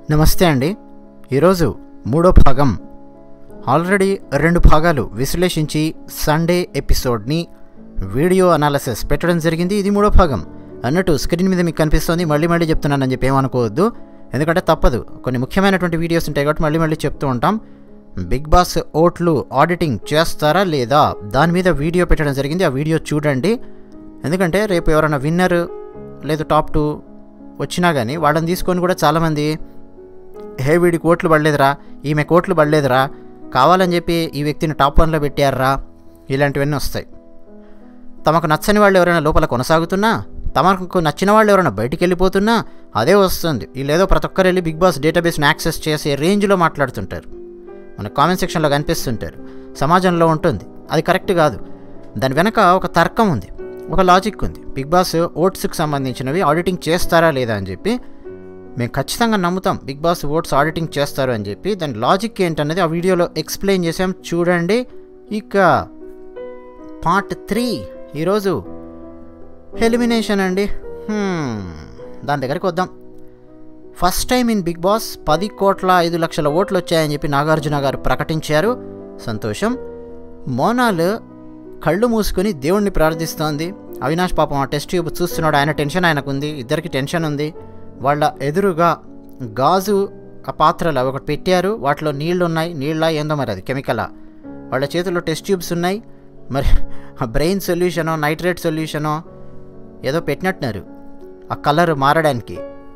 నమస్తే అండి ఈరోజు మూడో భాగం ఆల్రెడీ రెండు భాగాలు విశ్లేషించి సండే ఎపిసోడ్ని వీడియో అనాలిసిస్ పెట్టడం జరిగింది ఇది మూడో భాగం అన్నట్టు స్క్రీన్ మీద మీకు కనిపిస్తుంది మళ్ళీ మళ్ళీ చెప్తున్నానని చెప్పి ఏమనుకోవద్దు ఎందుకంటే తప్పదు కొన్ని ముఖ్యమైనటువంటి వీడియోస్ ఉంటాయి కాబట్టి మళ్ళీ మళ్ళీ చెప్తూ ఉంటాం బిగ్ బాస్ ఓట్లు ఆడిటింగ్ చేస్తారా లేదా దాని మీద వీడియో పెట్టడం జరిగింది ఆ వీడియో చూడండి ఎందుకంటే రేపు ఎవరైనా విన్నర్ లేదు టాప్ టూ వచ్చినా కానీ వాళ్ళని తీసుకొని కూడా చాలామంది హే వీడికి ఓట్లు పడలేదురా ఈమె కోట్లు పడలేదురా కావాలని చెప్పి ఈ వ్యక్తిని టాప్ వన్లో పెట్టారా ఇలాంటివన్నీ వస్తాయి తమకు నచ్చని వాళ్ళు ఎవరైనా లోపల కొనసాగుతున్నా తమకు నచ్చిన వాళ్ళు ఎవరైనా బయటికి వెళ్ళిపోతున్నా అదే వస్తుంది వీళ్ళేదో ప్రతి ఒక్కరు వెళ్ళి బిగ్ బాస్ డేటాబేస్ని యాక్సెస్ చేసే రేంజ్లో మాట్లాడుతుంటారు మన కామెంట్ సెక్షన్లో కనిపిస్తుంటారు సమాజంలో ఉంటుంది అది కరెక్ట్ కాదు దాని వెనక ఒక తర్కం ఉంది ఒక లాజిక్ ఉంది బిగ్ బాస్ ఓట్స్కి సంబంధించినవి ఆడిటింగ్ చేస్తారా లేదా అని చెప్పి మేము ఖచ్చితంగా నమ్ముతాం బిగ్ బాస్ ఓట్స్ ఆడిటింగ్ చేస్తారు అని చెప్పి దాని లాజిక్ ఏంటనేది ఆ వీడియోలో ఎక్స్ప్లెయిన్ చేసాం చూడండి ఇక పార్ట్ త్రీ ఈరోజు ఎలిమినేషన్ అండి హ్మ్, దాని దగ్గరికి వద్దాం first time in Bigg Boss పది కోట్ల ఐదు లక్షల ఓట్లు వచ్చాయని చెప్పి నాగార్జున గారు ప్రకటించారు సంతోషం మోనాల్ కళ్ళు మూసుకొని దేవుణ్ణి ప్రార్థిస్తోంది అవినాష్ పాపం ఆ టెస్ట్ ట్యూబ్ చూస్తున్నాడు ఆయన టెన్షన్ ఆయనకుంది ఇద్దరికి టెన్షన్ ఉంది వాళ్ళ ఎదురుగా గాజు ఆ పాత్రలు అవి ఒకటి పెట్టారు వాటిలో నీళ్లు ఉన్నాయి నీళ్ళ ఏందో మరి అది కెమికలా వాళ్ళ చేతుల్లో టెస్ట్ ట్యూబ్స్ ఉన్నాయి మరి ఆ బ్రెయిన్ సొల్యూషనో నైట్రేట్ సొల్యూషనో ఏదో పెట్టినట్టున్నారు ఆ కలర్ మారడానికి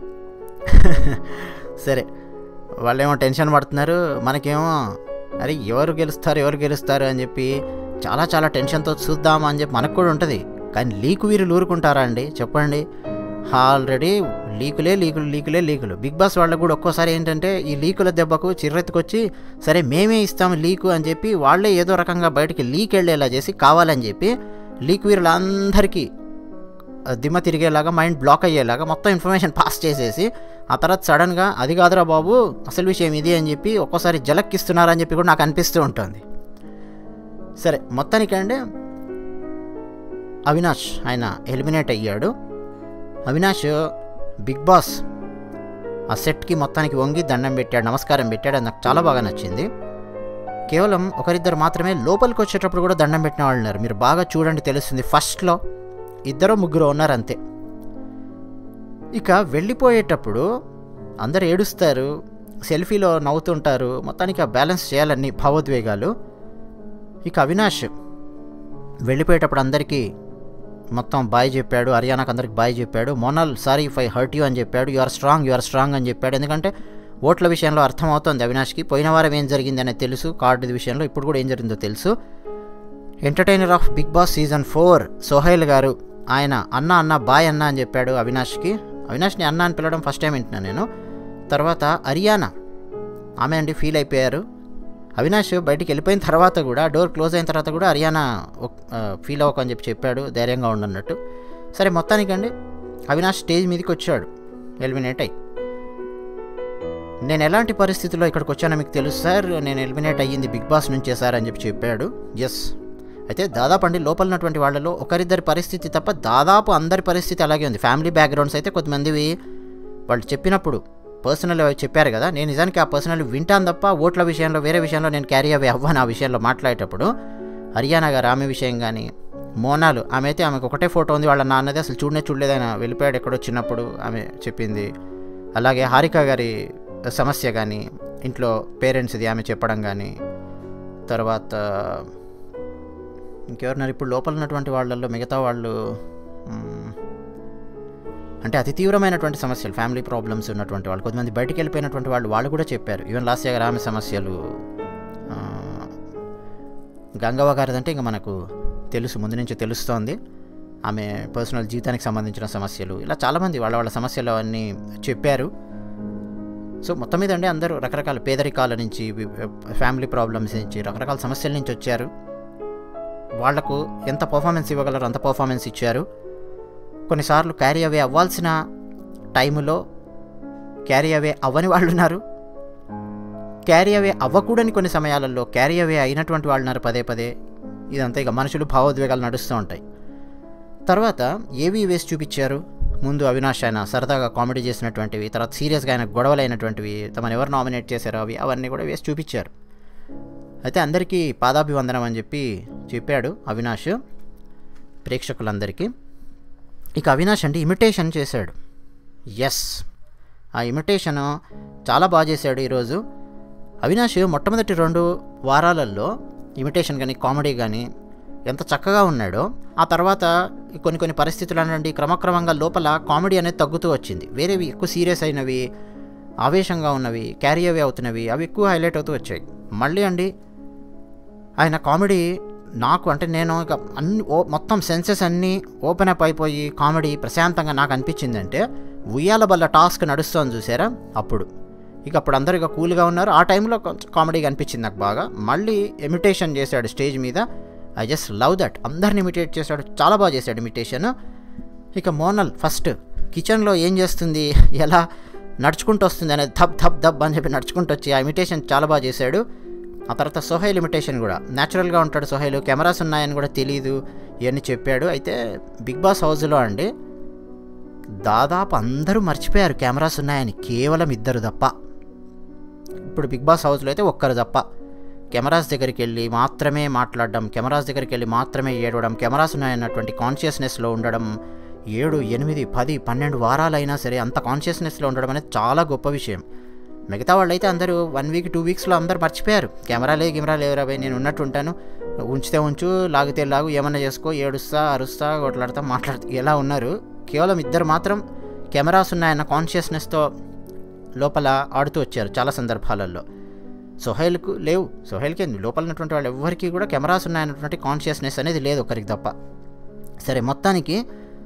సరే వాళ్ళేమో టెన్షన్ పడుతున్నారు మనకేమో అరే ఎవరు గెలుస్తారు ఎవరు గెలుస్తారు అని చెప్పి చాలా చాలా టెన్షన్తో చూద్దామా అని చెప్పి మనకు కూడా ఉంటుంది కానీ లీకు వీరు ఊరుకుంటారా అండి చెప్పండి ఆల్రెడీ లీకులే లీకులు లీకులే లీకులు బిగ్ బాస్ వాళ్ళకు కూడా ఒక్కోసారి ఏంటంటే ఈ లీకుల దెబ్బకు చిర్రెత్తుకొచ్చి సరే మేమే ఇస్తాము లీకు అని చెప్పి వాళ్ళే ఏదో రకంగా బయటికి లీక్ వెళ్ళేలా చేసి కావాలని చెప్పి లీక్ వీరులందరికీ దిమ్మ తిరిగేలాగా మైండ్ బ్లాక్ అయ్యేలాగా మొత్తం ఇన్ఫర్మేషన్ పాస్ చేసేసి ఆ తర్వాత సడన్గా అది కాదురా బాబు అసలు విషయం ఇది అని చెప్పి ఒక్కోసారి జలక్కిస్తున్నారని చెప్పి కూడా నాకు అనిపిస్తూ ఉంటుంది సరే మొత్తానికంటే అవినాష్ ఆయన ఎలిమినేట్ అయ్యాడు అవినాష్ బిగ్ బాస్ ఆ సెట్కి మొత్తానికి వంగి దండం పెట్టాడు నమస్కారం పెట్టాడు అది నాకు చాలా బాగా నచ్చింది కేవలం ఒకరిద్దరు మాత్రమే లోపలికి వచ్చేటప్పుడు కూడా దండం పెట్టిన వాళ్ళు ఉన్నారు మీరు బాగా చూడండి తెలుస్తుంది ఫస్ట్లో ఇద్దరు ముగ్గురు ఉన్నారు అంతే ఇక వెళ్ళిపోయేటప్పుడు అందరు ఏడుస్తారు సెల్ఫీలో నవ్వుతుంటారు మొత్తానికి ఆ బ్యాలెన్స్ చేయాలన్నీ భావోద్వేగాలు ఇక అవినాష్ వెళ్ళిపోయేటప్పుడు అందరికీ మొత్తం బాయ్ చెప్పాడు హర్యానాకు అందరికి బాయ్ చెప్పాడు Monal sorry if I hurt you అని చెప్పాడు you are strong you are strong అని చెప్పాడు ఎందుకంటే ఓట్ల విషయంలో అర్థమవుతోంది అవినాష్కి పోయిన వారం ఏం జరిగింది అనేది తెలుసు కార్డు విషయంలో ఇప్పుడు కూడా ఏం జరిగిందో తెలుసు entertainer of Bigg Boss season four Sohail గారు ఆయన అన్న అన్న బాయ్ అన్న అని చెప్పాడు అవినాష్కి అవినాష్ని అన్న అని పిలవడం ఫస్ట్ టైం వింటున్నాను నేను తర్వాత హరియానా ఆమె అండి ఫీల్ అయిపోయారు అవినాష్ బయటికి వెళ్ళిపోయిన తర్వాత కూడా డోర్ క్లోజ్ అయిన తర్వాత కూడా హరియానా ఫీల్ అవ్వకు అని చెప్పి చెప్పాడు ధైర్యంగా ఉండన్నట్టు సరే మొత్తానికండి అవినాష్ స్టేజ్ మీదకి వచ్చాడు ఎలిమినేట్ అయ్యి నేను ఎలాంటి పరిస్థితుల్లో ఇక్కడికి వచ్చానో మీకు తెలుసు సార్ నేను ఎలిమినేట్ అయ్యింది బిగ్ బాస్ నుంచే సార్ అని చెప్పి చెప్పాడు ఎస్ అయితే దాదాపు అండి లోపల ఉన్నటువంటి వాళ్ళలో ఒకరిద్దరి పరిస్థితి తప్ప దాదాపు అందరి పరిస్థితి అలాగే ఉంది ఫ్యామిలీ బ్యాక్గ్రౌండ్స్ అయితే కొంతమందివి వాళ్ళు చెప్పినప్పుడు పర్సనల్ చెప్పారు కదా నేను నిజానికి ఆ పర్సనల్ వింటాను తప్ప ఓట్ల విషయంలో వేరే విషయంలో నేను క్యారీ అవే అవ్వను ఆ విషయంలో మాట్లాడేటప్పుడు హర్యానా గారు ఆమె విషయం కానీ మోనాలు ఆమె అయితే ఆమెకు ఒకటే ఫోటో ఉంది వాళ్ళ నాన్నది అసలు చూడనే చూడలేదని వెళ్ళిపోయాడు ఎక్కడో చిన్నప్పుడు ఆమె చెప్పింది అలాగే హారిక గారి సమస్య కానీ ఇంట్లో పేరెంట్స్ది ఆమె చెప్పడం కానీ తర్వాత ఇంకెవరున్నారు ఇప్పుడు లోపల ఉన్నటువంటి వాళ్ళల్లో మిగతా వాళ్ళు మ్, అంటే అతి తీవ్రమైనటువంటి సమస్యలు ఫ్యామిలీ ప్రాబ్లమ్స్ ఉన్నటువంటి వాళ్ళు కొంతమంది బయటికి వెళ్ళిపోయినటువంటి వాళ్ళు వాళ్ళు కూడా చెప్పారు ఈవెన్ లాస్ట్ ఇయర్ ఆమె సమస్యలు ఆ, గంగవ్వ గారిదంటే ఇంకా మనకు తెలుసు ముందు నుంచి తెలుస్తోంది ఆమె పర్సనల్ జీవితానికి సంబంధించిన సమస్యలు ఇలా చాలామంది వాళ్ళ వాళ్ళ సమస్యలు అవన్నీ చెప్పారు సో మొత్తం మీద అండి అందరూ రకరకాల పేదరికాల నుంచి వి- ఫ్యామిలీ ప్రాబ్లమ్స్ నుంచి రకరకాల సమస్యల నుంచి వచ్చారు వాళ్లకు ఎంత పర్ఫార్మెన్స్ ఇవ్వగలరో అంత పర్ఫార్మెన్స్ ఇచ్చారు కొన్నిసార్లు క్యారీ అవే అవ్వాల్సిన టైములో క్యారీ అవే అవ్వని వాళ్ళు ఉన్నారు క్యారీ అవే అవ్వకూడని కొన్ని సమయాలలో క్యారీ అవే అయినటువంటి వాళ్ళు ఉన్నారు పదే పదే ఇదంతా ఇక మనుషులు భావోద్వేగాలు నడుస్తూ ఉంటాయి తర్వాత ఏవి వేసి చూపించారు ముందు అవినాష్ ఆయన సరదాగా కామెడీ చేసినటువంటివి తర్వాత సీరియస్గా ఆయన గొడవలు అయినటువంటివి తమను ఎవరు నామినేట్ చేశారో అవి అవన్నీ కూడా వేసి చూపించారు అయితే అందరికీ పాదాభివందనం అని చెప్పి చెప్పాడు అవినాష్ ప్రేక్షకులందరికీ ఇక అవినాష్ అంటే ఇమిటేషన్ చేశాడు ఎస్ ఆ ఇమిటేషన్ చాలా బాగా చేశాడు ఈరోజు అవినాష్ మొట్టమొదటి రెండు వారాలలో ఇమిటేషన్ కానీ కామెడీ కానీ ఎంత చక్కగా ఉన్నాడో ఆ తర్వాత కొన్ని కొన్ని పరిస్థితులు అనండి క్రమక్రమంగా లోపల కామెడీ అనేది తగ్గుతూ వచ్చింది వేరేవి ఎక్కువ సీరియస్ అయినవి ఆవేశంగా ఉన్నవి క్యారీ అవే అవుతున్నవి అవి ఎక్కువ హైలైట్ అవుతూ వచ్చాయి మళ్ళీ అండి ఆయన కామెడీ నాకు అంటే నేను ఇక అన్ని ఓ మొత్తం సెన్సెస్ అన్నీ ఓపెన్ అప్ అయిపోయి కామెడీ ప్రశాంతంగా నాకు అనిపించిందంటే ఉయ్యాల బల్ల టాస్క్ నడుస్తోంది చూసారా అప్పుడు ఇక అప్పుడు అందరు ఇక కూల్గా ఉన్నారు ఆ టైంలో కొంచెం కామెడీగా అనిపించింది నాకు బాగా మళ్ళీ ఇమిటేషన్ చేశాడు స్టేజ్ మీద ఐ జస్ట్ లవ్ దట్ అందరిని ఇమిటేట్ చేశాడు చాలా బాగా చేశాడు ఇమిటేషన్ ఇక మోనల్ ఫస్ట్ కిచెన్లో ఏం చేస్తుంది ఎలా నడుచుకుంటూ వస్తుంది అనేది ధబ్ ధబ్ ధబ్ అని చెప్పి నడుచుకుంటూ వచ్చి ఆ ఇమిటేషన్ చాలా బాగా చేశాడు ఆ తర్వాత సోహైల్ ఇమిటేషన్ కూడా న్యాచురల్గా ఉంటాడు సోహైల్ కెమెరాస్ ఉన్నాయని కూడా తెలియదు ఇవన్నీ చెప్పాడు అయితే బిగ్ బాస్ హౌస్లో అండి దాదాపు అందరూ మర్చిపోయారు కెమెరాస్ ఉన్నాయని కేవలం ఇద్దరు తప్ప ఇప్పుడు బిగ్ బాస్ హౌస్లో అయితే ఒక్కరు తప్ప కెమెరాస్ దగ్గరికి వెళ్ళి మాత్రమే మాట్లాడడం కెమెరాస్ దగ్గరికి వెళ్ళి మాత్రమే ఏడవడం కెమెరాస్ ఉన్నాయన్నటువంటి కాన్షియస్నెస్లో ఉండడం ఏడు ఎనిమిది పది పన్నెండు వారాలైనా సరే అంత కాన్షియస్నెస్లో ఉండడం అనేది చాలా గొప్ప విషయం మిగతా వాళ్ళైతే అందరూ వన్ వీక్ టూ వీక్స్లో అందరు మర్చిపోయారు కెమెరాలే కెమెరా లేవురా భయ్ నేను ఉన్నట్టు ఉంటాను ఉంచితే ఉంచు లాగితే లాగు ఏమన్నా చేసుకో ఏడుస్తా అరుస్తా కొట్లాడతా మాట్లాడుతా ఎలా ఉన్నారు కేవలం ఇద్దరు మాత్రం కెమెరాస్ ఉన్నాయన్న కాన్షియస్నెస్తో లోపల ఆడుతూ వచ్చారు చాలా సందర్భాలలో సొహైల్కు లేవు సొహైల్కి లోపల ఉన్నటువంటి వాళ్ళు ఎవరికి కూడా కెమెరాస్ ఉన్నాయన్నటువంటి కాన్షియస్నెస్ అనేది లేదు ఒకరికి తప్ప సరే మొత్తానికి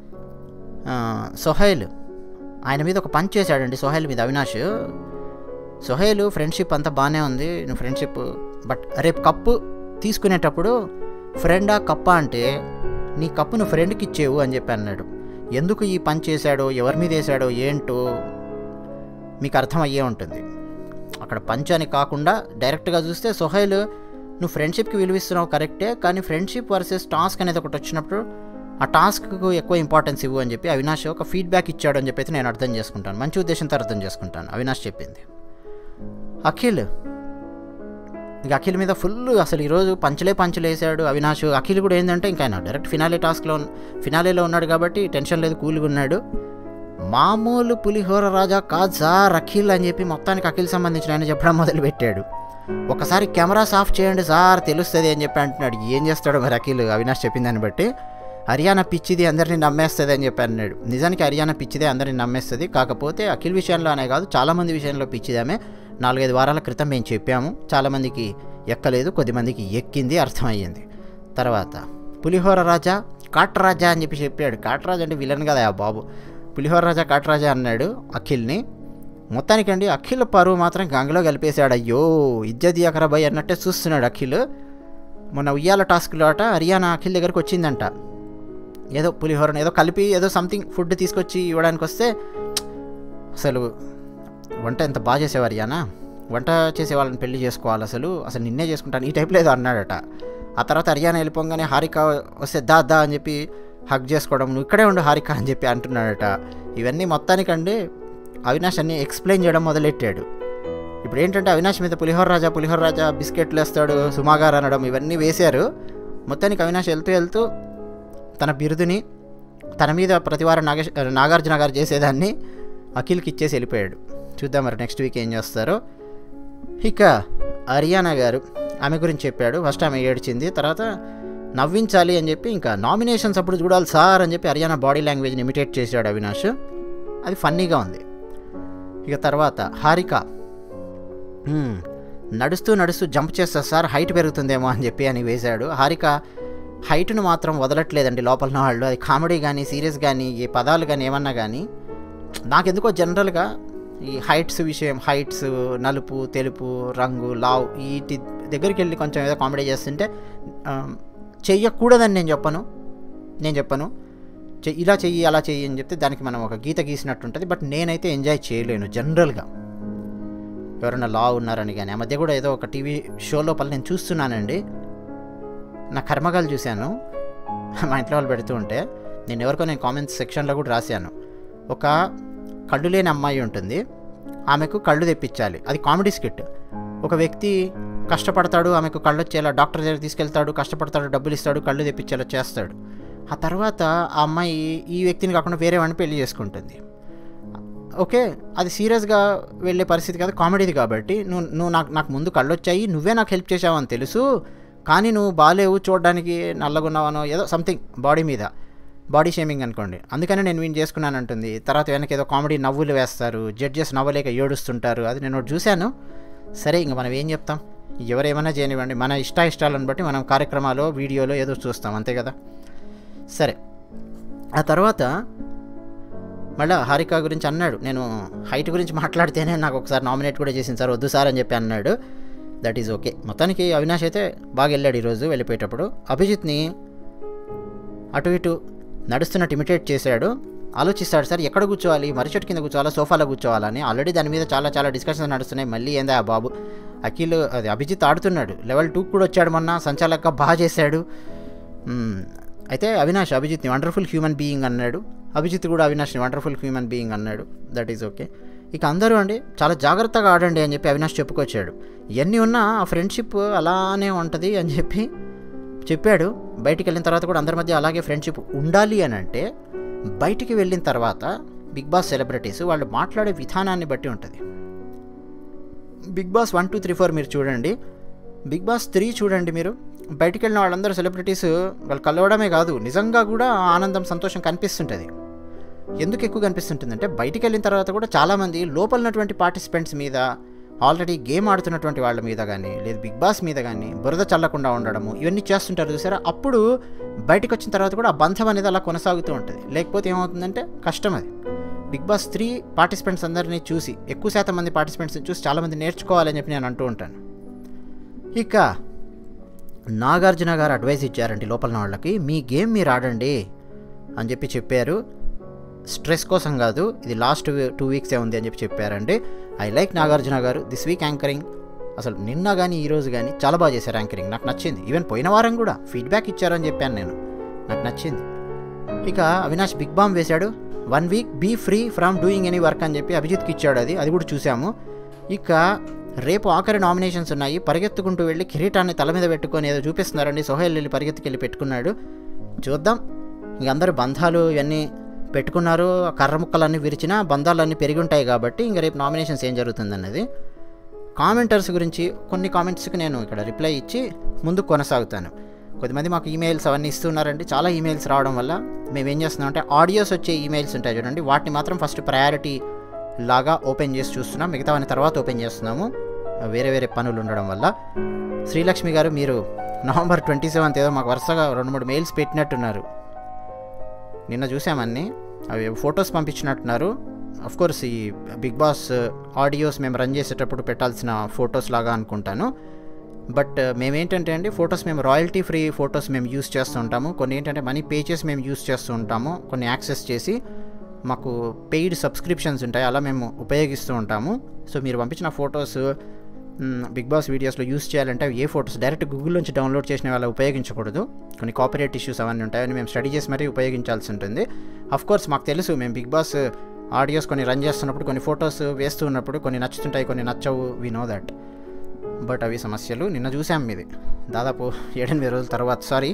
సొహైల్ ఆయన మీద ఒక పంచ్ చేశాడండి సొహైల్ మీద అవినాష్ సొహైల్ ఫ్రెండ్షిప్ అంతా బాగానే ఉంది నువ్వు ఫ్రెండ్షిప్ బట్ రేపు కప్పు తీసుకునేటప్పుడు ఫ్రెండా కప్పా అంటే నీ కప్పు నువ్వు ఫ్రెండ్కి ఇచ్చేవు అని చెప్పి అన్నాడు ఎందుకు ఈ పని చేశాడో ఎవరి మీద వేసాడో ఏంటో మీకు అర్థమయ్యే ఉంటుంది అక్కడ పంచ్ అని కాకుండా డైరెక్ట్గా చూస్తే సొహైల్ నువ్వు ఫ్రెండ్షిప్కి విలువిస్తున్నావు కరెక్టే కానీ ఫ్రెండ్షిప్ వర్సెస్ టాస్క్ అనేది ఒకటి వచ్చినప్పుడు ఆ టాస్క్కు ఎక్కువ ఇంపార్టెన్స్ ఇవ్వు అని చెప్పి అవినాష్ ఒక ఫీడ్బ్యాక్ ఇచ్చాడు అని చెప్పి అయితే నేను అర్థం చేసుకుంటాను మంచి ఉద్దేశంతో అర్థం చేసుకుంటాను అవినాష్ చెప్పింది అఖిల్ ఇక అఖిల్ మీద ఫుల్ అసలు ఈరోజు పంచలే పంచలు వేసాడు అవినాష్ అఖిల్ కూడా ఏంటంటే ఇంకా ఆయన డైరెక్ట్ ఫినాలే టాస్క్లో ఫినాలేలో ఉన్నాడు కాబట్టి టెన్షన్ లేదు కూల్గా ఉన్నాడు మామూలు పులిహోర రాజా కాదు సార్ అఖిల్ అని చెప్పి మొత్తానికి అఖిల్ సంబంధించిన ఆయన చెప్పడం మొదలుపెట్టాడు ఒకసారి కెమెరాస్ ఆఫ్ చేయండి సార్ తెలుస్తుంది అని చెప్పి అంటున్నాడు ఏం చేస్తాడో మరి అఖిల్ అవినాష్ చెప్పిన దాన్ని బట్టి హర్యానా పిచ్చిది అందరినీ నమ్మేస్తుంది అని చెప్పి అన్నాడు నిజానికి హర్యానా పిచ్చిదే అందరినీ నమ్మేస్తుంది కాకపోతే అఖిల్ విషయంలో అనే కాదు చాలామంది విషయంలో పిచ్చిదామే నాలుగైదు వారాల క్రితం మేము చెప్పాము చాలామందికి ఎక్కలేదు కొద్దిమందికి ఎక్కింది అర్థమయ్యింది తర్వాత పులిహోర రాజా కాట్రాజా అని చెప్పి చెప్పాడు కాట్రాజా అంటే విలన్ కదా ఆ బాబు పులిహోర రాజా కాట్రాజా అన్నాడు అఖిల్ని మొత్తానికండి అఖిల్ పరువు మాత్రం గంగలో కలిపేశాడు అయ్యో ఇజ్జది అకరబాయ్ అన్నట్టే చూస్తున్నాడు అఖిల్ మొన్న ఉయ్యాల టాస్క్లో అట హర్యానా అఖిల్ దగ్గరికి వచ్చిందంట ఏదో పులిహోరను ఏదో కలిపి ఏదో సంథింగ్ ఫుడ్ తీసుకొచ్చి ఇవ్వడానికి వస్తే అసలు వంట ఎంత బాగా చేసేవారు యానా వంట చేసే వాళ్ళని పెళ్లి చేసుకోవాలి అసలు అసలు నిన్నే చేసుకుంటాను ఈ టైప్లో ఏదో అన్నాడట ఆ తర్వాత హర్యానా వెళ్ళిపోగానే హారిక వస్తే దా దా అని చెప్పి హక్ చేసుకోవడం నువ్వు ఇక్కడే ఉండు హారిక అని చెప్పి అంటున్నాడట ఇవన్నీ మొత్తానికండి అవినాష్ అన్ని ఎక్స్ప్లెయిన్ చేయడం మొదలెట్టాడు ఇప్పుడు ఏంటంటే అవినాష్ మీద పులిహోర రాజా పులిహోర రాజా బిస్కెట్లు వేస్తాడు సుమాగారు అనడం ఇవన్నీ వేశారు మొత్తానికి అవినాష్ వెళ్తూ వెళ్తూ తన బిరుదుని తన మీద ప్రతివారం నాగేష్ నాగార్జున గారు చేసేదాన్ని అఖిల్కి ఇచ్చేసి వెళ్ళిపోయాడు చూద్దాం మరి నెక్స్ట్ వీక్ ఏం చేస్తారో ఇక హరియానా గారు ఆమె గురించి చెప్పాడు ఫస్ట్ ఆమె ఏడ్చింది తర్వాత నవ్వించాలి అని చెప్పి ఇంకా నామినేషన్స్ అప్పుడు చూడాలి సార్ అని చెప్పి హరియానా బాడీ లాంగ్వేజ్ని ఇమిటేట్ చేశాడు అవినాష్ అది ఫన్నీగా ఉంది ఇక తర్వాత హారిక "హ్మ్, నడుస్తూ నడుస్తూ జంప్ చేస్తా సార్ హైట్ పెరుగుతుందేమో అని చెప్పి అని వేశాడు హారిక హైట్ను మాత్రం వదలట్లేదండి లోపల ఉన్న వాళ్ళు అది కామెడీ కానీ సీరియస్ కానీ ఏ పదాలు కానీ ఏమన్నా కానీ నాకెందుకో జనరల్గా ఈ హైట్స్ విషయం హైట్స్ నలుపు తెలుపు రంగు లావ్ వీటి దగ్గరికి వెళ్ళి కొంచెం ఏదో కామెడీ చేస్తుంటే ఆ, చెయ్యకూడదని నేను చెప్పను నేను చెప్పను చె- ఇలా చెయ్యి అలా చెయ్యి అని చెప్తే దానికి మనం ఒక గీత గీసినట్టు ఉంటుంది బట్ నేనైతే ఎంజాయ్ చేయలేను జనరల్గా ఎవరైనా లా ఉన్నారని కానీ ఆ మధ్య కూడా ఏదో ఒక టీవీ షో లోపల నేను చూస్తున్నానండి నా కర్మగాలు చూశాను మా ఇంట్లో వాళ్ళు పెడుతూ ఉంటే నేను ఎవరికో నేను కామెంట్స్ సెక్షన్లో కూడా రాశాను ఒక కళ్ళు లేని అమ్మాయి ఉంటుంది ఆమెకు కళ్ళు తెప్పించాలి అది కామెడీ స్కిట్ ఒక వ్యక్తి కష్టపడతాడు ఆమెకు కళ్ళు వచ్చేలా డాక్టర్ దగ్గర తీసుకెళ్తాడు కష్టపడతాడు డబ్బులు ఇస్తాడు కళ్ళు తెప్పించేలా చేస్తాడు ఆ తర్వాత ఆ అమ్మాయి ఈ వ్యక్తిని కాకుండా వేరే వాడిని పెళ్లి చేసుకుంటుంది ఓకే అది సీరియస్గా వెళ్ళే పరిస్థితి కాదు కామెడీది కాబట్టి నువ్వు నువ్వు నాకు నాకు ముందు కళ్ళు వచ్చాయి నువ్వే నాకు హెల్ప్ చేసావని తెలుసు కానీ నువ్వు బాగాలేవు చూడడానికి నల్లగున్నావనో ఏదో సంథింగ్ బాడీ మీద బాడీ షేమింగ్ అనుకోండి అందుకనే నేను వీని చేసుకున్నాను అంటుంది తర్వాత వెనక ఏదో కామెడీ నవ్వులు వేస్తారు జడ్జెస్ నవ్వలేక ఏడుస్తుంటారు అది నేను ఒకటి చూశాను సరే ఇంక మనం ఏం చెప్తాం ఎవరేమైనా చేయనివ్వండి మన ఇష్ట ఇష్టాలను బట్టి మనం కార్యక్రమాలు వీడియోలో ఏదో చూస్తాం అంతే కదా సరే ఆ తర్వాత మళ్ళీ హారిక గురించి అన్నాడు నేను హైట్ గురించి మాట్లాడితేనే నాకు ఒకసారి నామినేట్ కూడా చేసింది సార్ వద్దు సార్ అని చెప్పి అన్నాడు దట్ ఈజ్ ఓకే మొత్తానికి అవినాష్ అయితే బాగా వెళ్ళాడు ఈరోజు వెళ్ళిపోయేటప్పుడు అభిజిత్ని అటు ఇటు నడుస్తున్నట్టు ఇమిటేట్ చేశాడు ఆలోచిస్తాడు సార్ ఎక్కడ కూర్చోవాలి మర్రి చెట్టు కింద కూర్చోవాలా సోఫాలో కూర్చోవాలని ఆల్రెడీ దాని మీద చాలా చాలా డిస్కషన్స్ నడుస్తున్నాయి మళ్ళీ ఏందా ఆ బాబు అఖిల్ అది అభిజిత్ ఆడుతున్నాడు లెవెల్ టూ కూడా వచ్చాడు మొన్న సంచాలక బాగా చేశాడు మ్మ్. అయితే అవినాష్ అభిజిత్ని వండర్ఫుల్ హ్యూమన్ బీయింగ్ అన్నాడు అభిజిత్ కూడా అవినాష్ని వండర్ఫుల్ హ్యూమన్ బీయింగ్ అన్నాడు దట్ ఈజ్ ఓకే ఇక అందరూ అండి చాలా జాగ్రత్తగా ఆడండి అని చెప్పి అవినాష్ చెప్పుకొచ్చాడు ఇవన్నీ ఉన్నా ఆ ఫ్రెండ్షిప్ అలానే ఉంటుంది అని చెప్పి చెప్పాడు బయటికి వెళ్ళిన తర్వాత కూడా అందరి మధ్య అలాగే ఫ్రెండ్షిప్ ఉండాలి అని అంటే బయటికి వెళ్ళిన తర్వాత బిగ్ బాస్ సెలబ్రిటీస్ వాళ్ళు మాట్లాడే విధానాన్ని బట్టి ఉంటుంది Bigg Boss one two three four మీరు చూడండి బిగ్ బాస్ త్రీ చూడండి మీరు బయటికి వెళ్ళిన వాళ్ళందరూ సెలబ్రిటీస్ వాళ్ళు కలవడమే కాదు నిజంగా కూడా ఆనందం సంతోషం కనిపిస్తుంటుంది ఎందుకు ఎక్కువ కనిపిస్తుంటుందంటే బయటికి వెళ్ళిన తర్వాత కూడా చాలామంది లోపల ఉన్నటువంటి పార్టిసిపెంట్స్ మీద ఆల్రెడీ గేమ్ ఆడుతున్నటువంటి వాళ్ళ మీద కానీ లేదు బిగ్ బాస్ మీద కానీ బురద చల్లకుండా ఉండడము ఇవన్నీ చేస్తుంటారు చూసారా అప్పుడు బయటకు వచ్చిన తర్వాత కూడా ఆ బంధం అనేది అలా కొనసాగుతూ ఉంటుంది లేకపోతే ఏమవుతుందంటే కష్టం అది బిగ్ బాస్ త్రీ పార్టిసిపెంట్స్ అందరినీ చూసి ఎక్కువ శాతం మంది పార్టిసిపెంట్స్ని చూసి చాలామంది నేర్చుకోవాలని చెప్పి నేను అంటూ ఉంటాను ఇక నాగార్జున గారు అడ్వైస్ ఇచ్చారండి లోపల ఉన్న వాళ్ళకి మీ గేమ్ మీరు ఆడండి అని చెప్పి చెప్పారు స్ట్రెస్ కోసం కాదు ఇది లాస్ట్ టూ వీక్సే ఉంది అని చెప్పి చెప్పారండి ఐ లైక్ నాగార్జున గారు దిస్ వీక్ యాంకరింగ్ అసలు నిన్న కానీ ఈరోజు కానీ చాలా బాగా చేశారు యాంకరింగ్ నాకు నచ్చింది ఈవెన్ పోయిన వారం కూడా ఫీడ్బ్యాక్ ఇచ్చారని చెప్పాను నేను నాకు నచ్చింది ఇక అవినాష్ బిగ్ బాంబ్ వేశాడు one week be free from doing any work అని చెప్పి అభిజిత్కి ఇచ్చాడు అది అది కూడా చూసాము ఇక రేపు ఆఖరి నామినేషన్స్ ఉన్నాయి పరిగెత్తుకుంటూ వెళ్ళి కిరీటాన్ని తల మీద పెట్టుకొని ఏదో చూపిస్తున్నారండి సోహెల్ వెళ్ళి పరిగెత్తుకెళ్ళి పెట్టుకున్నాడు చూద్దాం ఇంక అందరూ బంధాలు ఇవన్నీ పెట్టుకున్నారు ఆ కర్ర ముక్కలన్నీ విరిచినా బంధాలన్నీ పెరిగి ఉంటాయి కాబట్టి ఇంక రేపు నామినేషన్స్ ఏం జరుగుతుందన్నది కామెంటర్స్ గురించి కొన్ని కామెంట్స్కి నేను ఇక్కడ రిప్లై ఇచ్చి ముందుకు కొనసాగుతాను కొద్దిమంది మాకు ఈమెయిల్స్ అవన్నీ ఇస్తున్నారండి చాలా ఈమెయిల్స్ రావడం వల్ల మేము ఏం చేస్తున్నాం అంటే ఆడియోస్ వచ్చే ఈమెయిల్స్ ఉంటాయి చూడండి వాటిని మాత్రం ఫస్ట్ ప్రయారిటీ లాగా ఓపెన్ చేసి చూస్తున్నాం మిగతావన్నీ తర్వాత ఓపెన్ చేస్తున్నాము వేరే వేరే పనులు ఉండడం వల్ల శ్రీలక్ష్మి గారు మీరు నవంబర్ ట్వంటీ సెవెంత్ ఏదో మాకు వరుసగా రెండు మూడు మెయిల్స్ పెట్టినట్టున్నారు నిన్న చూసామన్నీ అవి ఫొటోస్ పంపించినట్టున్నారు కోర్స్ ఈ బిగ్ బాస్ ఆడియోస్ మేము రన్ చేసేటప్పుడు పెట్టాల్సిన ఫొటోస్ లాగా అనుకుంటాను బట్ మేమేంటంటే అండి ఫొటోస్ మేము రాయల్టీ ఫ్రీ ఫొటోస్ మేము యూస్ చేస్తూ ఉంటాము కొన్ని ఏంటంటే మనీ పేజెస్ మేము యూస్ చేస్తూ ఉంటాము కొన్ని యాక్సెస్ చేసి మాకు పెయిడ్ సబ్స్క్రిప్షన్స్ ఉంటాయి అలా మేము ఉపయోగిస్తూ ఉంటాము సో మీరు పంపించిన ఫొటోస్ బిగ్ బాస్ వీడియోస్లో యూస్ చేయాలంటే అవి ఏ ఫొటోస్ డైరెక్ట్ గూగుల్ నుంచి డౌన్లోడ్ చేసిన వాళ్ళ ఉపయోగించకూడదు కొన్ని కాపరేట్ ఇష్యూస్ అవన్నీ ఉంటాయని మేము స్టడీ చేసి మరీ ఉపయోగించాల్సి ఉంటుంది అఫ్ కోర్స్ మాకు తెలుసు మేము బిగ్ బాస్ ఆడియోస్ కొన్ని రన్ చేస్తున్నప్పుడు కొన్ని ఫొటోస్ వేస్తూ ఉన్నప్పుడు కొన్ని నచ్చుతుంటాయి కొన్ని నచ్చవు వి నో దట్ బట్ అవి సమస్యలు నిన్న చూసాం మీది దాదాపు ఏడెనిమిది రోజుల తర్వాత సారీ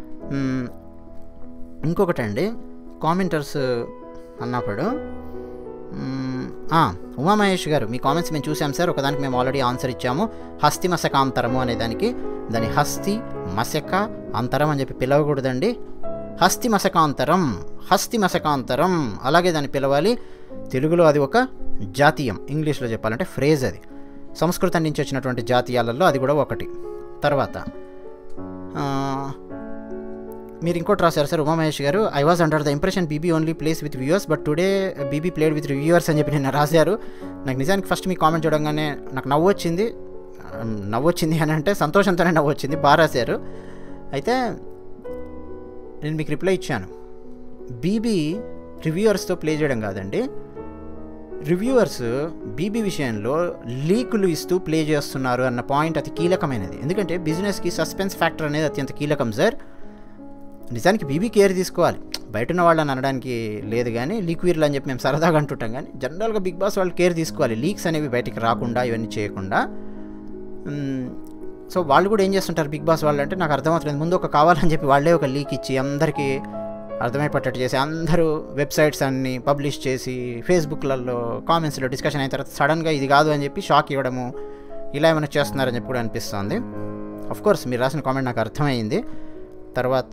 ఇంకొకటండి కామెంటర్స్ అన్నప్పుడు మ్మ్, ఆ, ఉమామహేష్ గారు మీ కామెంట్స్ మేము చూసాం సార్ ఒకదానికి మేము ఆల్రెడీ ఆన్సర్ ఇచ్చాము హస్తి మసక అంతరము అనే దానికి దాని హస్తి మసక అంతరం అని చెప్పి పిలవకూడదండి హస్తి మసకాంతరం హస్తి మసకాంతరం అలాగే దాన్ని పిలవాలి తెలుగులో అది ఒక జాతీయం ఇంగ్లీష్లో చెప్పాలంటే ఫ్రేజ్ అది సంస్కృతం నుంచి వచ్చినటువంటి జాతీయాలలో అది కూడా ఒకటి తర్వాత ఆ, మీరు ఇంకోటి రాశారు సార్ ఉమామహేష్ గారు I was under the impression BB only plays with viewers but today BB played with reviewers అని చెప్పి నిన్న రాశారు నాకు నిజానికి ఫస్ట్ మీ కామెంట్ చూడంగానే నాకు నవ్వు వచ్చింది ఆ, నవ్వు వచ్చింది అని అంటే సంతోషంతోనే నవ్వు వచ్చింది బాగా రాశారు అయితే నేను మీకు రిప్లై ఇచ్చాను బీబీ రివ్యూవర్స్తో ప్లే చేయడం కాదండి రివ్యూవర్స్ బీబీ విషయంలో లీకులు ఇస్తూ ప్లే చేస్తున్నారు అన్న పాయింట్ అతి కీలకమైనది ఎందుకంటే బిజినెస్కి సస్పెన్స్ ఫ్యాక్టర్ అనేది అత్యంత కీలకం సార్ నిజానికి బీబీ కేర్ తీసుకోవాలి బయట ఉన్న వాళ్ళని అనడానికి లేదు కానీ లీక్ వీర్లు అని చెప్పి మేము సరదాగా అంటుంటాం కానీ జనరల్గా బిగ్ బాస్ వాళ్ళు కేర్ తీసుకోవాలి లీక్స్ అనేవి బయటికి రాకుండా ఇవన్నీ చేయకుండా మ్, సో వాళ్ళు కూడా ఏం చేస్తుంటారు బిగ్ బాస్ వాళ్ళు అంటే నాకు అర్థమవుతుంది ముందు ఒక కావాలని చెప్పి వాళ్ళే ఒక లీక్ ఇచ్చి అందరికీ అర్థమైపట్టట్టు చేసి అందరూ వెబ్సైట్స్ అన్ని పబ్లిష్ చేసి ఫేస్బుక్లలో కామెంట్స్లో డిస్కషన్ అయిన తర్వాత సడన్గా ఇది కాదు అని చెప్పి షాక్ ఇవ్వడము ఇలా ఏమైనా చేస్తున్నారని చెప్పి కూడా అనిపిస్తుంది అఫ్ కోర్స్ మీరు రాసిన కామెంట్ నాకు అర్థమైంది తర్వాత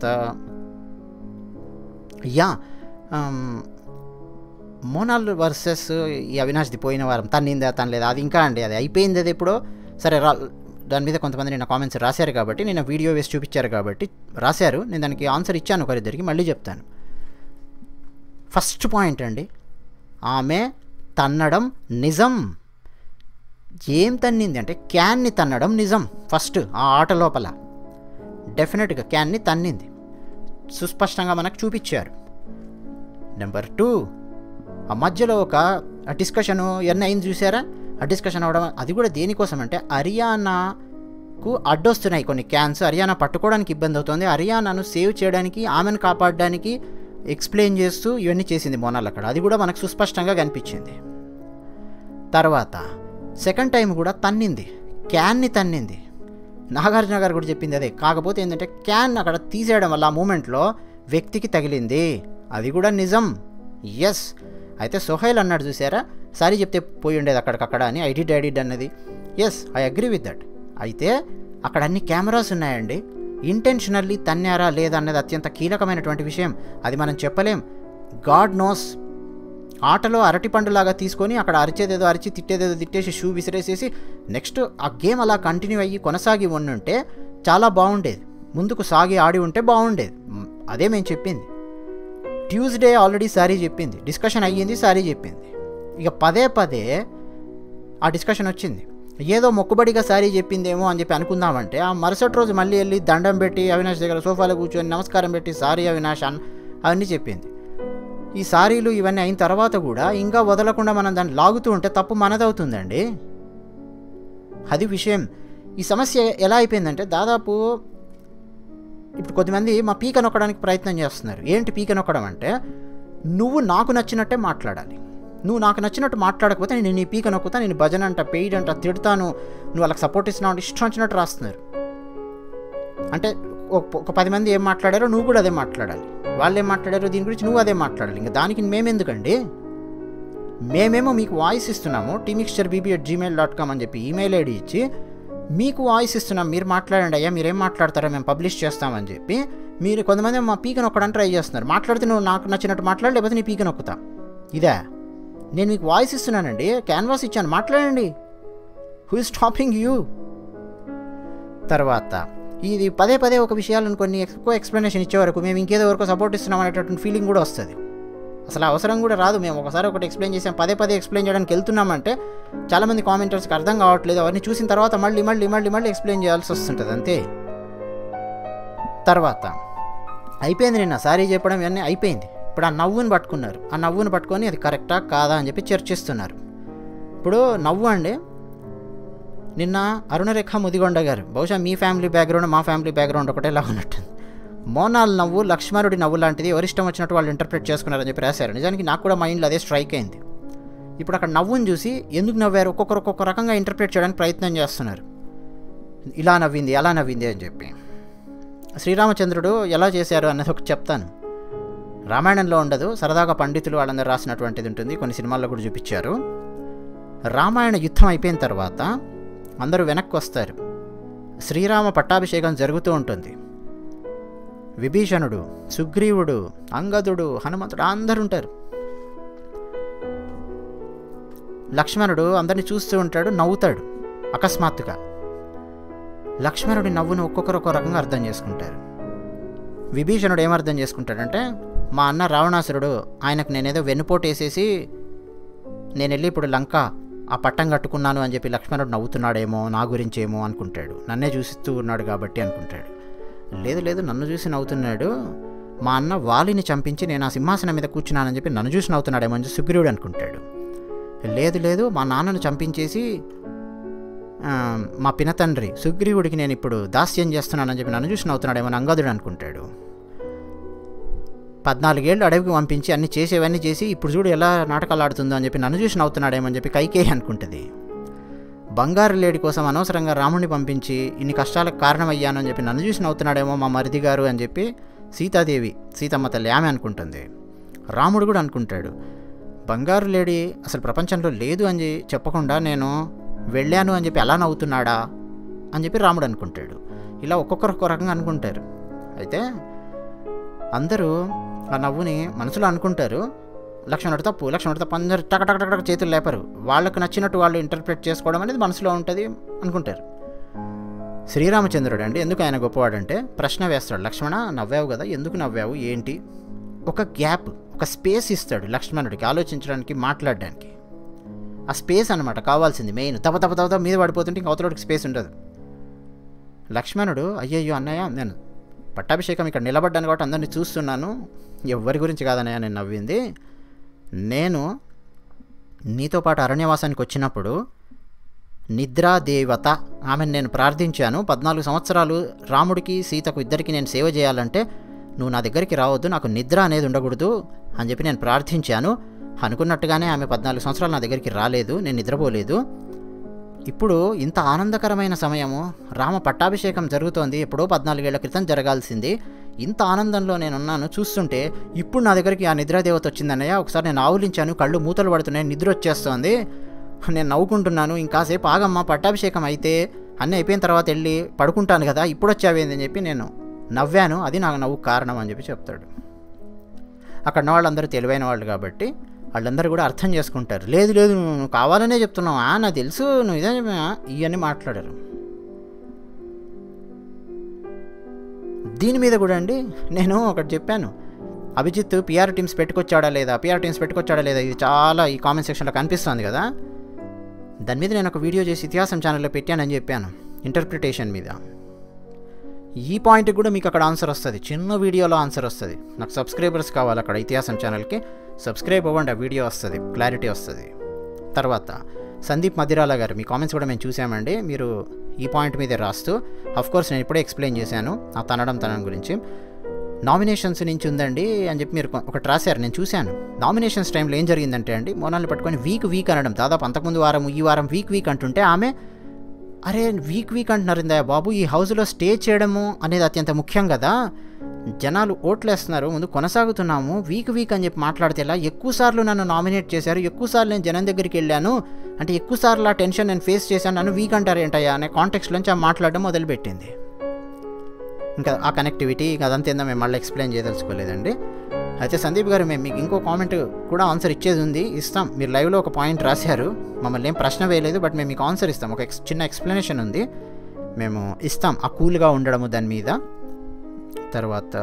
యా మోనాల్ వర్సెస్ ఈ అవినాష్ది పోయిన వారం తన్నిందా తన లేదా అది ఇంకా అండి అది అయిపోయింది అది ఎప్పుడో సరే రా దాని మీద కొంతమంది నిన్న కామెంట్స్ రాశారు కాబట్టి నేను వీడియో వేసి చూపించారు కాబట్టి రాశారు నేను దానికి ఆన్సర్ ఇచ్చాను ఒకరిద్దరికి మళ్ళీ చెప్తాను ఫస్ట్ పాయింట్ అండి ఆమె తన్నడం నిజం ఏం తన్నింది అంటే క్యాన్ని తన్నడం నిజం ఫస్ట్ ఆ ఆట లోపల డెఫినెట్గా క్యాన్ని తన్నింది సుస్పష్టంగా మనకు చూపించారు నెంబర్ టూ ఆ మధ్యలో ఒక డిస్కషను ఎన్ని అయింది చూసారా ఆ డిస్కషన్ అవడం అది కూడా దేనికోసం అంటే హర్యానాకు అడ్డొస్తున్నాయి కొన్ని క్యాన్స్ హర్యానా పట్టుకోవడానికి ఇబ్బంది అవుతుంది హర్యానాను సేవ్ చేయడానికి ఆమెను కాపాడడానికి ఎక్స్ప్లెయిన్ చేస్తూ ఇవన్నీ చేసింది మోనాల్ అక్కడ అది కూడా మనకు సుస్పష్టంగా కనిపించింది తర్వాత సెకండ్ టైం కూడా తన్నింది క్యాన్ని తన్నింది నాగార్జున గారు కూడా చెప్పింది అదే కాకపోతే ఏంటంటే క్యాన్ అక్కడ తీసేయడం వల్ల ఆ మూమెంట్లో వ్యక్తికి తగిలింది అది కూడా నిజం ఎస్ అయితే సొహైల్ అన్నాడు చూసారా సారీ చెప్తే పోయి ఉండేది అక్కడికక్కడ అని ఐడిడ్ ఐడిడ్ అన్నది yes I agree with that అయితే అక్కడ అన్ని కెమెరాస్ ఉన్నాయండి ఇంటెన్షనల్లీ తన్నారా లేదా అన్నది అత్యంత కీలకమైనటువంటి విషయం అది మనం చెప్పలేం గాడ్ నోస్ ఆటలో అరటిపండులాగా తీసుకొని అక్కడ అరిచేదేదో అరిచి తిట్టేదేదో తిట్టేసి షూ విసిరేసేసి నెక్స్ట్ ఆ గేమ్ అలా కంటిన్యూ అయ్యి కొనసాగి ఉండుంటే చాలా బాగుండేది ముందుకు సాగి ఆడి ఉంటే బాగుండేది మ్, అదే మేము చెప్పింది ట్యూస్డే ఆల్రెడీ సారీ చెప్పింది డిస్కషన్ అయ్యింది సారీ చెప్పింది ఇక పదే పదే ఆ డిస్కషన్ వచ్చింది ఏదో మొక్కుబడిగా సారీ చెప్పిందేమో అని చెప్పి అనుకుందామంటే ఆ మరుసటి రోజు మళ్ళీ వెళ్ళి దండం పెట్టి అవినాష్ దగ్గర సోఫాలో కూర్చొని నమస్కారం పెట్టి సారీ అవినాష్ అన్ అవన్నీ చెప్పింది ఈ సారీలు ఇవన్నీ అయిన తర్వాత కూడా ఇంకా వదలకుండా మనం దాన్ని లాగుతూ ఉంటే తప్పు మనదవుతుందండి అది విషయం ఈ సమస్య ఎలా అయిపోయిందంటే దాదాపు ఇప్పుడు కొద్దిమంది మా పీక నొక్కడానికి ప్రయత్నం చేస్తున్నారు ఏంటి పీక నొక్కడం అంటే నువ్వు నాకు నచ్చినట్టే మాట్లాడాలి నువ్వు నాకు నచ్చినట్టు మాట్లాడకపోతే నేను నీ పీక నొక్కుతా నేను భజన అంట పెయిడ్ అంట తిడతాను నువ్వు వాళ్ళకి సపోర్ట్ ఇస్తున్నావు అంటే ఇష్టం వచ్చినట్టు రాస్తున్నారు అంటే ఒక- ఒక పది మంది ఏం మాట్లాడారో నువ్వు కూడా అదే మాట్లాడాలి వాళ్ళు ఏం మాట్లాడారో దీని గురించి నువ్వు అదే మాట్లాడాలి ఇంకా దానికి మేమెందుకండి మేమేమో మీకు వాయిస్ ఇస్తున్నాము T mixture BB at Gmail dot com అని చెప్పి ఈమెయిల్ ఐడి ఇచ్చి మీకు వాయిస్ ఇస్తున్నాం మీరు మాట్లాడండి అయ్యా మీరేం మాట్లాడతారో మేము పబ్లిష్ చేస్తామని చెప్పి మీరు కొంతమంది మా పీక నొక్కడానికి ట్రై చేస్తున్నారు మాట్లాడితే నువ్వు నాకు నచ్చినట్టు మాట్లాడు లేకపోతే నీ పీక నొక్కుతా ఇదే నేను మీకు వాయిస్ ఇస్తున్నానండి క్యాన్వాస్ ఇచ్చాను మాట్లాడండి హూ ఇస్ స్టాపింగ్ యూ తర్వాత ఇది పదే పదే ఒక విషయాలను కొన్ని ఎక్కువ ఎక్స్ప్లెనేషన్ ఇచ్చే వరకు మేము ఇంకేదో వరకు సపోర్ట్ ఇస్తున్నాం అనేటటువంటి ఫీలింగ్ కూడా వస్తుంది అసలు ఆ అవసరం కూడా రాదు మేము ఒకసారి ఒకటి ఎక్స్ప్లెయిన్ చేసాం పదే పదే ఎక్స్ప్లెయిన్ చేయడానికి వెళ్తున్నామంటే చాలామంది కామెంటర్స్కి అర్థం కావట్లేదు అవన్నీ చూసిన తర్వాత మళ్ళీ మళ్ళీ మళ్ళీ మళ్ళీ ఎక్స్ప్లెయిన్ చేయాల్సి వస్తుంటుంది అంతే తర్వాత అయిపోయింది నిన్న సారీ చెప్పడం ఇవన్నీ అయిపోయింది ఇప్పుడు ఆ నవ్వుని పట్టుకున్నారు ఆ నవ్వుని పట్టుకొని అది కరెక్టా కాదా అని చెప్పి చర్చిస్తున్నారు ఇప్పుడు నవ్వు అండి నిన్న అరుణరేఖ ముదిగొండ గారు బహుశా మీ ఫ్యామిలీ బ్యాక్గ్రౌండ్ మా ఫ్యామిలీ బ్యాక్గ్రౌండ్ ఒకటేలా ఉన్నట్టుంది మోనాల్ నవ్వు లక్ష్మణుడి నవ్వు లాంటిది ఎవరిష్టం వచ్చినట్టు వాళ్ళు ఇంటర్ప్రిట్ చేసుకున్నారని చెప్పి రాశారు నిజానికి నాకు కూడా మైండ్లో అదే స్ట్రైక్ అయింది ఇప్పుడు అక్కడ నవ్వుని చూసి ఎందుకు నవ్వారు ఒక్కొక్కరు ఒక్కొక్క రకంగా ఇంటర్ప్రిట్ చేయడానికి ప్రయత్నం చేస్తున్నారు ఇలా నవ్వింది అలా నవ్వింది అని చెప్పి శ్రీరామచంద్రుడు ఎలా చేశారు అన్నది ఒకటి చెప్తాను రామాయణంలో ఉండదు సరదాగా పండితులు వాళ్ళందరూ రాసినటువంటిది ఉంటుంది కొన్ని సినిమాల్లో కూడా చూపించారు రామాయణ యుద్ధం అయిపోయిన తర్వాత అందరూ వెనక్కి వస్తారు శ్రీరామ పట్టాభిషేకం జరుగుతూ ఉంటుంది విభీషణుడు సుగ్రీవుడు అంగదుడు హనుమంతుడు అందరూ ఉంటారు లక్ష్మణుడు అందరిని చూస్తూ ఉంటాడు నవ్వుతాడు అకస్మాత్తుగా లక్ష్మణుడి నవ్వును ఒక్కొక్కరు ఒక్కో రకంగా అర్థం చేసుకుంటారు విభీషణుడు ఏమర్థం చేసుకుంటాడంటే మా అన్న రావణాసురుడు ఆయనకు నేనేదో వెన్నుపోటు వేసేసి నేను వెళ్ళి ఇప్పుడు లంక ఆ పట్టం కట్టుకున్నాను అని చెప్పి లక్ష్మణుడు నవ్వుతున్నాడేమో నా గురించేమో అనుకుంటాడు నన్నే చూస్తూ ఉన్నాడు కాబట్టి అనుకుంటాడు లేదు లేదు నన్ను చూసి నవ్వుతున్నాడు మా అన్న వాలిని చంపించి నేను ఆ సింహాసనం మీద కూర్చున్నానని చెప్పి నన్ను చూసి నవ్వుతున్నాడేమో అని చెప్పి సుగ్రీవుడు అనుకుంటాడు లేదు లేదు మా నాన్నను చంపించేసి ఆ, మా పినతండ్రి సుగ్రీవుడికి నేను ఇప్పుడు దాస్యం చేస్తున్నానని చెప్పి నన్ను చూసి నవ్వుతున్నాడేమో అని అంగదుడు అనుకుంటాడు పద్నాలుగేళ్ళు అడవికి పంపించి అన్ని చేసేవన్నీ చేసి ఇప్పుడు చూడు ఎలా నాటకాలు ఆడుతుందో అని చెప్పి నన్ను చూసి నవ్వుతున్నాడేమో అని చెప్పి కైకేయి అనుకుంటుంది బంగారు లేడి కోసం అనవసరంగా రాముడిని పంపించి ఇన్ని కష్టాలకు కారణమయ్యాను అని చెప్పి నన్ను చూసి నవ్వుతున్నాడేమో మా మరిది గారు అని చెప్పి సీతాదేవి సీతమ్మ తల్లి ఆమె అనుకుంటుంది రాముడు కూడా అనుకుంటాడు బంగారు లేడీ అసలు ప్రపంచంలో లేదు అని చెప్పకుండా నేను వెళ్ళాను అని చెప్పి ఎలా నవ్వుతున్నాడా అని చెప్పి రాముడు అనుకుంటాడు ఇలా ఒక్కొక్కరు ఒక్కొక్క రకంగా అనుకుంటారు అయితే అందరూ ఆ నవ్వుని మనసులో అనుకుంటారు లక్ష్మణుడు తప్పు లక్ష్మణుడు తప్పు అందరు టక టక టక టక చేతులు లేపరు వాళ్ళకు నచ్చినట్టు వాళ్ళు ఇంటర్ప్రిట్ చేసుకోవడం అనేది మనసులో ఉంటుంది అనుకుంటారు శ్రీరామచంద్రుడు అండి ఎందుకు ఆయన గొప్పవాడంటే ప్రశ్న వేస్తాడు లక్ష్మణ నవ్వావు కదా ఎందుకు నవ్వావు ఏంటి ఒక గ్యాప్ ఒక స్పేస్ ఇస్తాడు లక్ష్మణుడికి ఆలోచించడానికి మాట్లాడడానికి ఆ స్పేస్ అనమాట కావాల్సింది మెయిన్ తప తప తప మీద పడిపోతుంటే ఇంక అవతలకి స్పేస్ ఉండదు లక్ష్మణుడు అయ్యయ్యో అన్నయ్య నేను పట్టాభిషేకం ఇక్కడ నిలబడ్డాను కాబట్టి అందరినీ చూస్తున్నాను ఎవరి గురించి కాదన్నయ్య నేను నవ్వింది నేను నీతో పాటు అరణ్యవాసానికి వచ్చినప్పుడు నిద్రాదేవత ఆమెను నేను ప్రార్థించాను పద్నాలుగు సంవత్సరాలు రాముడికి సీతకు ఇద్దరికి నేను సేవ చేయాలంటే నువ్వు నా దగ్గరికి రావద్దు నాకు నిద్ర అనేది ఉండకూడదు అని చెప్పి నేను ప్రార్థించాను అనుకున్నట్టుగానే ఆమె పద్నాలుగు సంవత్సరాలు నా దగ్గరికి రాలేదు నేను నిద్రపోలేదు ఇప్పుడు ఇంత ఆనందకరమైన సమయము రామ పట్టాభిషేకం జరుగుతోంది ఎప్పుడో పద్నాలుగేళ్ల క్రితం జరగాల్సింది ఇంత ఆనందంలో నేనున్నాను చూస్తుంటే ఇప్పుడు నా దగ్గరికి ఆ నిద్రాదేవత వచ్చిందన్నయ్య ఒకసారి నేను ఆవులించాను కళ్ళు మూతలు పడుతున్నాయి నిద్ర వచ్చేస్తోంది నేను నవ్వుకుంటున్నాను ఇంకాసేపు ఆగమ్మా పట్టాభిషేకం అయితే అన్నీ అయిపోయిన తర్వాత వెళ్ళి పడుకుంటాను కదా ఇప్పుడు వచ్చావేంది అని చెప్పి నేను నవ్వాను అది నాకు నవ్వు కారణం అని చెప్పి చెప్తాడు అక్కడ ఉన్న వాళ్ళందరూ తెలివైన వాళ్ళు కాబట్టి వాళ్ళందరూ కూడా అర్థం చేసుకుంటారు లేదు లేదు నువ్వు కావాలనే చెప్తున్నావు ఆ నాకు తెలుసు నువ్వు ఇదే ఇవన్నీ మాట్లాడారు దీని మీద కూడా అండి నేను ఒకటి చెప్పాను అభిజిత్ పిఆర్ టీమ్స్ పెట్టుకొచ్చాడా లేదా పిఆర్ టీమ్స్ పెట్టుకొచ్చాడా లేదా ఇది చాలా ఈ కామెంట్ సెక్షన్లో కనిపిస్తుంది కదా దాని మీద నేను ఒక వీడియో చేసి ఇతిహాసం ఛానల్లో పెట్టానని చెప్పాను ఇంటర్ప్రిటేషన్ మీద ఈ పాయింట్కి కూడా మీకు అక్కడ ఆన్సర్ వస్తుంది చిన్న వీడియోలో ఆన్సర్ వస్తుంది నాకు సబ్స్క్రైబర్స్ కావాలి అక్కడ ఇతిహాసం ఛానల్కి సబ్స్క్రైబ్ అవ్వండి ఆ వీడియో వస్తుంది క్లారిటీ వస్తుంది తర్వాత సందీప్ మదిరాల గారు మీ కామెంట్స్ కూడా మేము చూసామండి మీరు ఈ పాయింట్ మీదే రాస్తూ కోర్స్ నేను ఇప్పుడే ఎక్స్ప్లెయిన్ చేశాను ఆ తనడం తనం గురించి నామినేషన్స్ నుంచి ఉందండి అని చెప్పి మీరు ఒకటి రాశారు నేను చూశాను నామినేషన్స్ టైంలో ఏం జరిగిందంటే అండి మోనాల్ని పట్టుకొని వీక్ వీక్ అనడం దాదాపు అంతకుముందు వారం ఈ వారం వీక్ వీక్ అంటుంటే ఆమె అరే వీక్ వీక్ అంటున్నారు ఇందా బాబు ఈ హౌస్లో స్టే చేయడము అనేది అత్యంత ముఖ్యం కదా జనాలు ఓట్లేస్తున్నారు ముందు కొనసాగుతున్నాము వీక్ వీక్ అని చెప్పి మాట్లాడితే ఎలా ఎక్కువసార్లు నన్ను నామినేట్ చేశారు ఎక్కువసార్లు నేను జనం దగ్గరికి వెళ్ళాను అంటే ఎక్కువసార్లు ఆ టెన్షన్ నేను ఫేస్ చేశాను నన్ను వీక్ అంటారు ఏంటయ్యా అనే కాంటెక్స్లోంచి ఆ మాట్లాడడం మొదలుపెట్టింది ఇంకా ఆ కనెక్టివిటీ ఇంకా అదంతా ఏందో మేము మళ్ళీ ఎక్స్ప్లెయిన్ చేయదలుచుకోలేదండి అయితే సందీప్ గారు మేము మీకు ఇంకో కామెంట్ కూడా ఆన్సర్ ఇచ్చేది ఉంది ఇస్తాం మీరు లైవ్లో ఒక పాయింట్ రాశారు మమ్మల్ని ఏం ప్రశ్న వేయలేదు బట్ మేము మీకు ఆన్సర్ ఇస్తాం ఒక ఎక్స్ చిన్న ఎక్స్ప్లెనేషన్ ఉంది మేము ఇస్తాం ఆ కూల్గా ఉండడము దాని మీద తర్వాత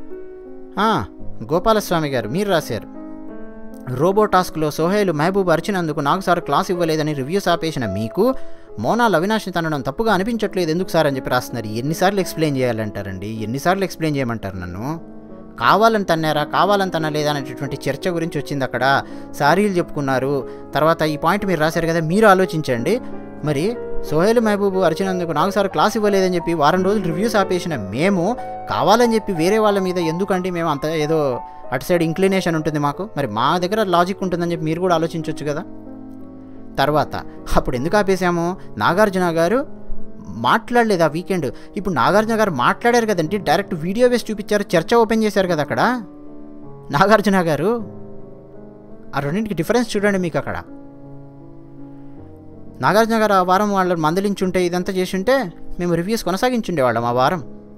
గోపాలస్వామి గారు మీరు రాశారు రోబో టాస్క్లో సోహేలు మహబూబ్ అరిచినందుకు నాకు సార్ క్లాస్ ఇవ్వలేదని రివ్యూస్ ఆపేసిన మీకు మోనాల్ అవినాష్ని తనడం తప్పుగా అనిపించట్లేదు ఎందుకు సార్ అని చెప్పి రాస్తున్నారు ఎన్నిసార్లు ఎక్స్ప్లెయిన్ చేయాలంటారండి ఎన్నిసార్లు ఎక్స్ప్లెయిన్ చేయమంటారు నన్ను కావాలని తన్నారా కావాలని తనలేదా అనేటటువంటి చర్చ గురించి వచ్చింది అక్కడ సారీలు చెప్పుకున్నారు తర్వాత ఈ పాయింట్ మీరు రాశారు కదా మీరు ఆలోచించండి మరి సోహేల్ మహబూబ్ అరిచినందుకు నాకు సార్ క్లాస్ ఇవ్వలేదని చెప్పి వారం రోజులు రివ్యూస్ ఆపేసిన మేము కావాలని చెప్పి వేరే వాళ్ళ మీద ఎందుకండి మేము అంత ఏదో అటు సైడ్ ఇంక్లినేషన్ ఉంటుంది మాకు మరి మా దగ్గర లాజిక్ ఉంటుందని చెప్పి మీరు కూడా ఆలోచించవచ్చు కదా తర్వాత అప్పుడు ఎందుకు ఆపేసాము నాగార్జున గారు మాట్లాడలేదు ఆ వీకెండ్ ఇప్పుడు నాగార్జున గారు మాట్లాడారు కదండి డైరెక్ట్ వీడియో వేసి చూపించారు చర్చ ఓపెన్ చేశారు కదా అక్కడ నాగార్జున గారు ఆ రెండింటికి డిఫరెన్స్ చూడండి మీకు అక్కడ నాగార్జున గారు ఆ వారం వాళ్ళు మందలించుంటే ఇదంతా చేసింటే మేము రివ్యూస్ కొనసాగించుండేవాళ్ళం ఆ వారం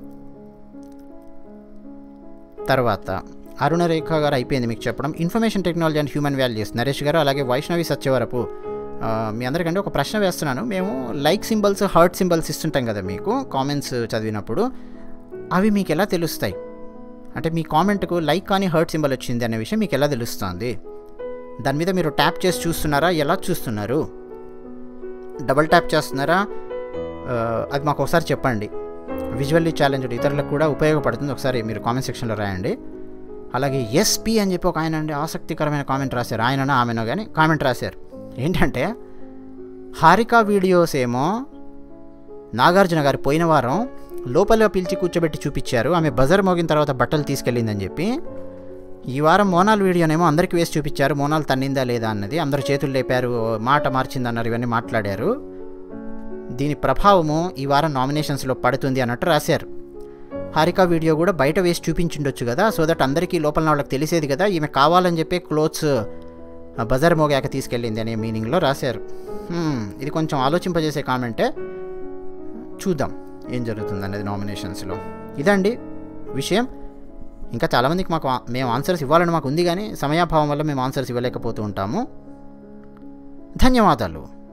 తర్వాత అరుణరేఖ గారు అయిపోయింది మీకు చెప్పడం information technology and human values Naresh గారు అలాగే వైష్ణవి సత్యవరపు మీ అందరికంటే ఒక ప్రశ్న వేస్తున్నాను మేము లైక్ సింబల్స్ హర్ట్ సింబల్స్ ఇస్తుంటాం కదా మీకు కామెంట్స్ చదివినప్పుడు అవి మీకు ఎలా తెలుస్తాయి అంటే మీ కామెంట్కు లైక్ కానీ హర్ట్ సింబల్ వచ్చింది అనే విషయం మీకు ఎలా తెలుస్తుంది దాని మీద మీరు ట్యాప్ చేసి చూస్తున్నారా ఎలా చూస్తున్నారు డబల్ ట్యాప్ చేస్తున్నారా అది మాకు ఒకసారి చెప్పండి విజువల్లీ ఛాలెంజ్డ్ ఇతరులకు కూడా ఉపయోగపడుతుంది ఒకసారి మీరు కామెంట్ సెక్షన్లో రాయండి అలాగే ఎస్పీ అని చెప్పి ఒక ఆయన అండి ఆసక్తికరమైన కామెంట్ రాశారు ఆయననో ఆమెనో కానీ కామెంట్ రాశారు ఏంటంటే హారిక వీడియోస్ ఏమో నాగార్జున గారు పోయిన వారం లోపల పిలిచి కూర్చోబెట్టి చూపించారు ఆమె బజర్ మోగిన తర్వాత బట్టలు తీసుకెళ్ళిందని చెప్పి ఈ వారం మోనాల్ వీడియోనేమో అందరికీ వేసి చూపించారు మోనాల్ తన్నిందా లేదా అన్నది అందరు చేతులు లేపారు మాట మార్చిందన్నారు ఇవన్నీ మాట్లాడారు దీని ప్రభావము ఈ వారం నామినేషన్స్లో పడుతుంది అన్నట్టు రాశారు హారిక వీడియో కూడా బయట వేసి చూపించుండొచ్చు కదా సో దట్ అందరికీ లోపల వాళ్ళకి తెలిసేది కదా ఈమె కావాలని చెప్పి క్లోత్స్ బజార్ మోగాక తీసుకెళ్ళింది అనే మీనింగ్లో రాశారు హ్మ్, ఇది కొంచెం ఆలోచింపజేసే కామెంటే చూద్దాం ఏం జరుగుతుంది అనేది నామినేషన్స్లో ఇదండి విషయం ఇంకా చాలామందికి మాకు ఆ- మేము ఆన్సర్స్ ఇవ్వాలని మాకు ఉంది కానీ సమయాభావం వల్ల మేము ఆన్సర్స్ ఇవ్వలేకపోతూ ఉంటాము ధన్యవాదాలు